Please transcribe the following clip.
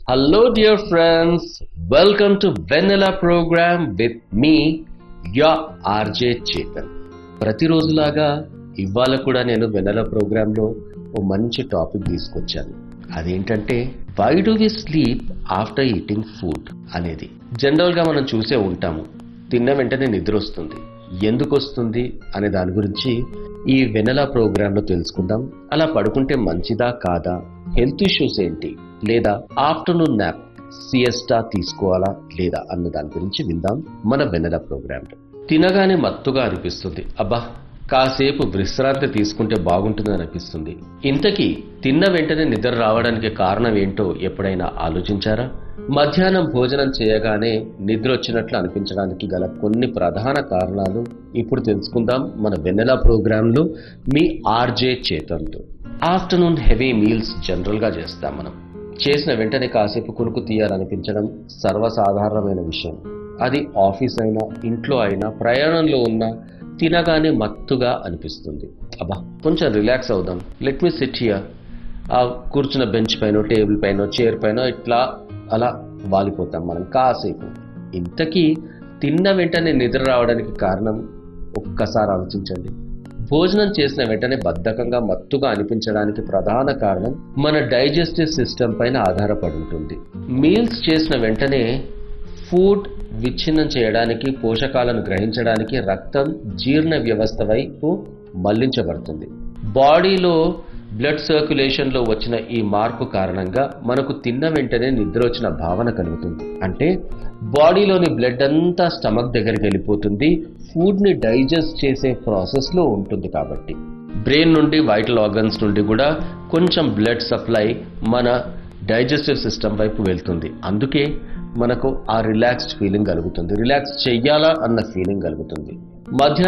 Hello, dear friends. Welcome to Vanilla program with me, your RJ Chetan. ప్రతిరోజులాగా ఇవాళ కూడా నేను వెనెల ప్రోగ్రాంలో ఓ మంచి టాపిక్ తీసుకొచ్చాను అదేంటంటే why do we sleep after eating food అనేది జనరల్ గా మనం చూసే ఉంటాము తిన్న వెంటనే నిద్ర వస్తుంది ఎందుకు వస్తుంది అనే దాని గురించి ఈ వెనెలా ప్రోగ్రాంలో తెలుసుకుందాం అలా పడుకుంటే మంచిదా కాదా హెల్త్ ఇష్యూస్ ఏంటి లేదా ఆఫ్టర్నూన్ నాప్ సిఎస్టా తీసుకోవాలా లేదా అన్న దాని గురించి విందాం మన వెనెల ప్రోగ్రాంలో తినగానే మత్తుగా అనిపిస్తుంది అబ్బా కాసేపు విశ్రాంతి తీసుకుంటే బాగుంటుందని అనిపిస్తుంది ఇంతకీ తిన్న వెంటనే నిద్ర రావడానికి కారణం ఏంటో ఎప్పుడైనా ఆలోచించారా మధ్యాహ్నం భోజనం చేయగానే నిద్ర వచ్చినట్లు అనిపించడానికి గల కొన్ని ప్రధాన కారణాలు ఇప్పుడు తెలుసుకుందాం మన వెన్నెల ప్రోగ్రాంలో మీ ఆర్జే చేతంతో ఆఫ్టర్నూన్ హెవీ మీల్స్ జనరల్గా చేస్తాం మనం చేసిన వెంటనే కాసేపు కునుకు తీయాలనిపించడం సర్వసాధారణమైన విషయం అది ఆఫీస్ అయినా ఇంట్లో అయినా ప్రయాణంలో ఉన్నా తినగానే మత్తుగా అనిపిస్తుంది అబ్బా కొంచెం రిలాక్స్ అవుదాం లెట్ మీ సిట్ హియర్ ఆ కూర్చున్న బెంచ్ పైన టేబుల్ పైన చైర్ పైన ఇట్లా అలా వాలిపోతాం మనం కాసేపు ఇంతకీ తిన్న వెంటనే నిద్ర రావడానికి కారణం ఒక్కసారి ఆలోచించండి భోజనం చేసిన వెంటనే బద్ధకంగా మత్తుగా అనిపించడానికి ప్రధాన కారణం మన డైజెస్టివ్ సిస్టమ్ పైన ఆధారపడి ఉంటుంది మీల్స్ చేసిన వెంటనే ఫుడ్ విచ్ఛిన్నం చేయడానికి పోషకాలను గ్రహించడానికి రక్తం జీర్ణ వ్యవస్థ వైపు మళ్లించబడుతుంది బాడీలో బ్లడ్ సర్క్యులేషన్లో వచ్చిన ఈ మార్పు కారణంగా మనకు తిన్న వెంటనే నిద్ర వచ్చిన భావన కలుగుతుంది అంటే బాడీలోని బ్లడ్ అంతా స్టమక్ దగ్గరికి వెళ్ళిపోతుంది ఫుడ్ని డైజెస్ట్ చేసే ప్రాసెస్లో ఉంటుంది కాబట్టి బ్రెయిన్ నుండి వైటల్ ఆర్గన్స్ నుండి కూడా కొంచెం బ్లడ్ సప్లై మన డైజెస్టివ్ సిస్టమ్ వైపు వెళ్తుంది అందుకే మనకు ఆ రిలాక్స్డ్ ఫీలింగ్ కలుగుతుంది రిలాక్స్ చెయ్యాలా అన్న ఫీలింగ్ కలుగుతుంది మధ్యాహ్నం